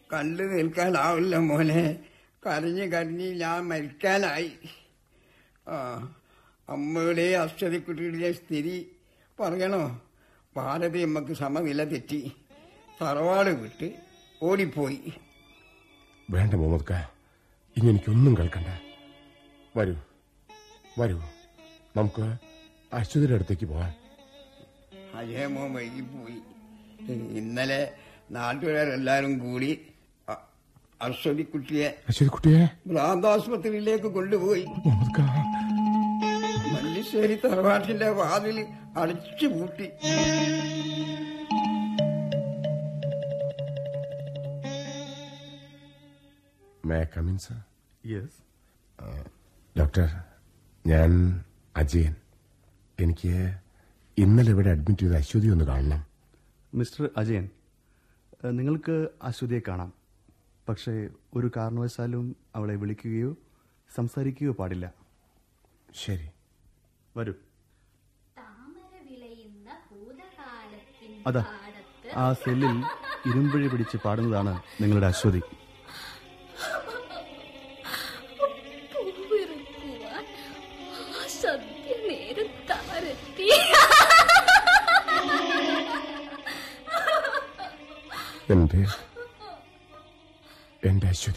കണ്ടു നിൽക്കാനാവില്ല മോനെ കരഞ്ഞ് കരഞ്ഞ് ഞാൻ മരിക്കാനായി ആ അമ്മയുടെ അശ്വതിക്കുട്ടിയുടെ സ്ഥിതി പറയണോ ഭാരതി അമ്മക്ക് സമനില തെറ്റി തറവാട് വിട്ട് ഓടിപ്പോയി വേണ്ട മുഹമ്മദ് ഖാ ഇനി എനിക്കൊന്നും കേൾക്കണ്ട വരൂ വരൂ നമുക്ക് അശ്വതിയുടെ അടുത്തേക്ക് പോവാം അജയമോ വൈകിപ്പോയി ഇന്നലെ നാട്ടുകാരെല്ലാരും കൂടി അ- അശ്വതിക്കുട്ടിയെ അശ്വതി കുട്ടിയെ ഭ്രാന്താസ്പത്രിയിലേക്ക് കൊണ്ടുപോയി മുഹമ്മദ് ഖാ മല്ലിശ്ശേരി തറവാട്ടിന്റെ വാതിൽ അടച്ചു പൂട്ടി may come in sir yes doctor ഞാൻ അജയൻ എനിക്ക് ഇന്നലെ ഇവിടെ അഡ്മിറ്റ് ചെയ്ത അശ്വതി ഒന്ന് കാണണം മിസ്റ്റർ അജയൻ ഏഹ്, നിങ്ങൾക്ക് അശ്വതിയെ കാണാം പക്ഷേ ഒരു കാരണവശാലും അവളെ വിളിക്കുകയോ സംസാരിക്കുകയോ പാടില്ല ശരി വരൂ താമര വിളയുന്ന ഭൂതകാലത്തിൻ അതാ പാടത്ത് ആ സെല്ലിൽ ഇരുമ്പഴി പിടിച്ച് പാടുന്നതാണ് നിങ്ങളുടെ അശ്വതി പൂവിറുക്കുവാൻ ആ സദ്യ നേരത്താരെത്തി എന്റെ എന്റെ അശ്വതി